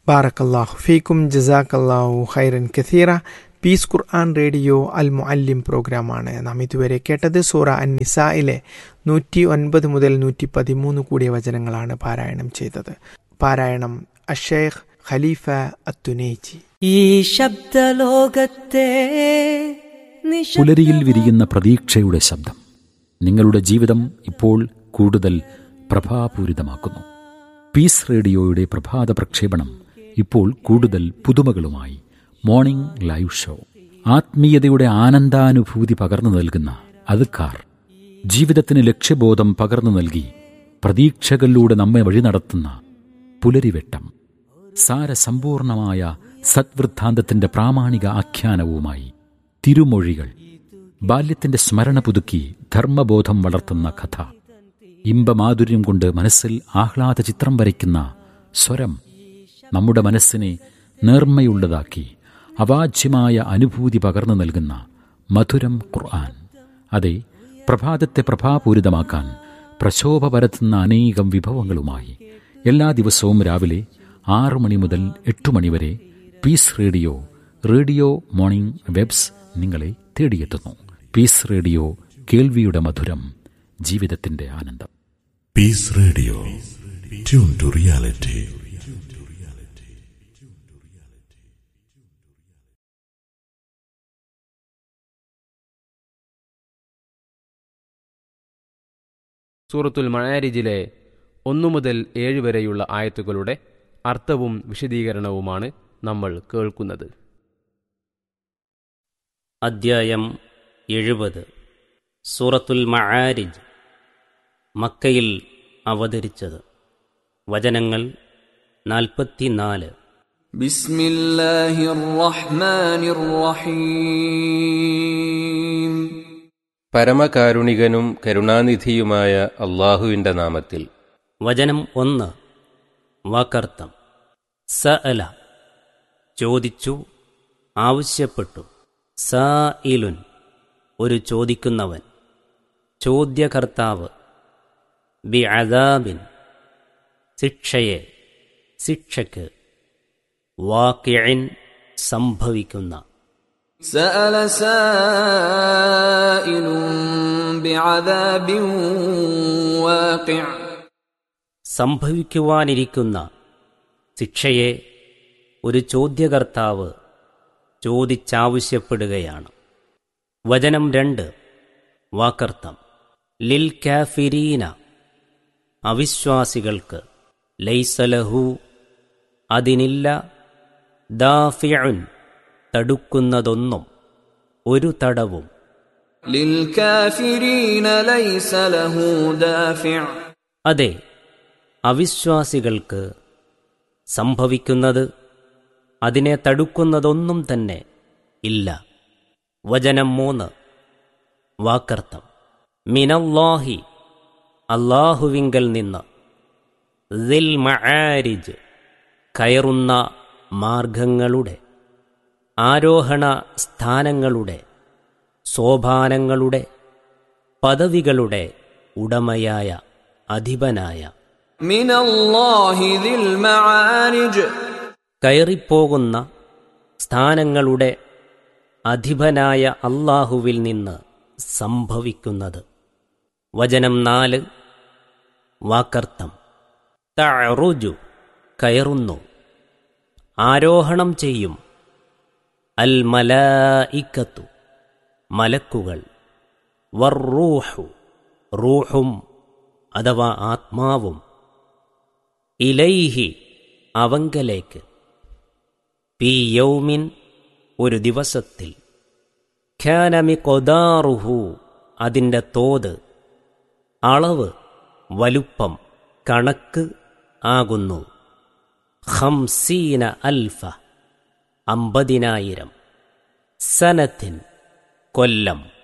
ബാറക്കല്ലാഹു ഫീക്കും ജസാക്കല്ലാഹു ഖൈറൻ കഥീറ പീസ് ഖുർആൻ റേഡിയോ അൽ മുഅല്ലിം പ്രോഗ്രാമാണ് നാം ഇതുവരെ കേട്ടത് സൂറ അൻ നിസായിലെ നൂറ്റി ഒൻപത് മുതൽ നൂറ്റി പതിമൂന്ന് കൂടിയ വചനങ്ങളാണ് പാരായണം ചെയ്തത് പാരായണം അഷേഖ് ഖലീഫ അത്തുനേജി ഈ ശബ്ദലോകത്തെ നിശബ്ദ- പുലരിയിൽ വിരിയുന്ന പ്രതീക്ഷയുടെ ശബ്ദം നിങ്ങളുടെ ജീവിതം ഇപ്പോൾ കൂടുതൽ പ്രഭാപൂരിതമാക്കുന്നു പീസ് റേഡിയോയുടെ പ്രഭാത പ്രക്ഷേപണം ഇപ്പോൾ കൂടുതൽ പുതുമകളുമായി മോർണിംഗ് ലൈവ് ഷോ ആത്മീയതയുടെ ആനന്ദാനുഭൂതി പകർന്നു നൽകുന്ന അതുക്കാർ ജീവിതത്തിന് ലക്ഷ്യബോധം പകർന്നു നൽകി പ്രതീക്ഷകളിലൂടെ നമ്മെ വഴി നടത്തുന്ന പുലരിവെട്ടം സാരസമ്പൂർണമായ സദ്വൃദ്ധാന്തത്തിന്റെ പ്രാമാണിക ആഖ്യാനവുമായി തിരുമൊഴികൾ ബാല്യത്തിന്റെ സ്മരണ പുതുക്കി ധർമ്മബോധം വളർത്തുന്ന കഥ ഇമ്പമാധുര്യം കൊണ്ട് മനസ്സിൽ ആഹ്ലാദ ചിത്രം വരയ്ക്കുന്ന സ്വരം നമ്മുടെ മനസ്സിനെ നേർമ്മയുള്ളതാക്കി അവാച്യമായ അനുഭൂതി പകർന്നു നൽകുന്ന മധുരം ഖുർആൻ അതെ പ്രഭാതത്തെ പ്രഭാപൂരിതമാക്കാൻ പ്രശോഭ പരത്തുന്ന അനേകം വിഭവങ്ങളുമായി എല്ലാ ദിവസവും രാവിലെ ആറു മണി മുതൽ എട്ട് മണി വരെ peace radio radio morning waves നിങ്ങളെ തേടിയെത്തുന്നു പീസ് റേഡിയോ കേൾവിയുടെ മധുരം ജീവിതത്തിന്റെ ആനന്ദം Peace Radio. Tune to reality. സൂറത്തുൽ മഴാരിജിലെ ഒന്നു മുതൽ ഏഴ് വരെയുള്ള ആയത്തുകളുടെ അർത്ഥവും വിശദീകരണവുമാണ് നമ്മൾ കേൾക്കുന്നത് അദ്ധ്യായം എഴുപത് സൂറത്തുൽ മആരിജ് മക്കയിൽ അവതരിച്ചത് വചനങ്ങൾ നാൽപ്പത്തിനാല് بسم الله الرحمن الرحيم പരമകാരുണികനും കരുണാനിധിയുമായ അള്ളാഹുവിന്റെ നാമത്തിൽ വചനം ഒന്ന് വാക്കർത്ഥം സ അല ചോദിച്ചു ആവശ്യപ്പെട്ടു സ ഇലുൻ ഒരു ചോദിക്കുന്നവൻ ചോദ്യകർത്താവ് ബി അദാബിൻ ശിക്ഷയെ ശിക്ഷയ്ക്ക് വാക്കിയൻ സംഭവിക്കുന്ന سأل سائل بعذاب واقع സംഭവിക്കുവാനിരിക്കുന്ന ശിക്ഷയെ ഒരു ചോദ്യകർത്താവ് ചോദിച്ചാവശ്യപ്പെടുകയാണ് വചനം രണ്ട് വാക്കർത്ഥം ലിൽ കാഫിരീന അവിശ്വാസികൾക്ക് ലൈസലഹു അതിനില്ല ദാഫിഉൻ തടുക്കുന്നതൊന്നും ഒരു തടവും للكافرين ليس له دافع അതെ അവിശ്വാസികൾക്ക് സംഭവിക്കുന്നത് അതിനെ തടുക്കുന്നതൊന്നും തന്നെ ഇല്ല വചനം മൂന്ന് വാക്കർത്ഥം മിനല്ലാഹി അള്ളാഹുവിങ്കൽ നിന്ന് ദിൽ മആരിജ് കയറുന്ന മാർഗങ്ങളുടെ ആരോഹണ സ്ഥാനങ്ങളുടെ സോപാനങ്ങളുടെ പദവികളുടെ ഉടമയായ അധിപനായ من الله ذي المعارج കയറിപ്പോകുന്ന സ്ഥാനങ്ങളുടെ അധിപനായ അള്ളാഹുവിൽ നിന്ന് സംഭവിക്കുന്നത് വചനം നാല് വാക്കർത്ഥം തറുജു കയറുന്നു ആരോഹണം ചെയ്യും അൽ മലായിക്കത്തു മലക്കുകൾ വർറൂഹു റൂഹും അഥവാ ആത്മാവും ഇലൈഹി അവങ്കലേക്ക് പി യൗമിൻ ഒരു ദിവസത്തിൽ ഖ്യാനമി കൊദാറുഹു അതിൻ്റെ തോത് അളവ് വലുപ്പം കണക്ക് ആകുന്നു ഹംസീന അൽഫ അമ്പതിനായിരം സനത്തിൻ കൊല്ലം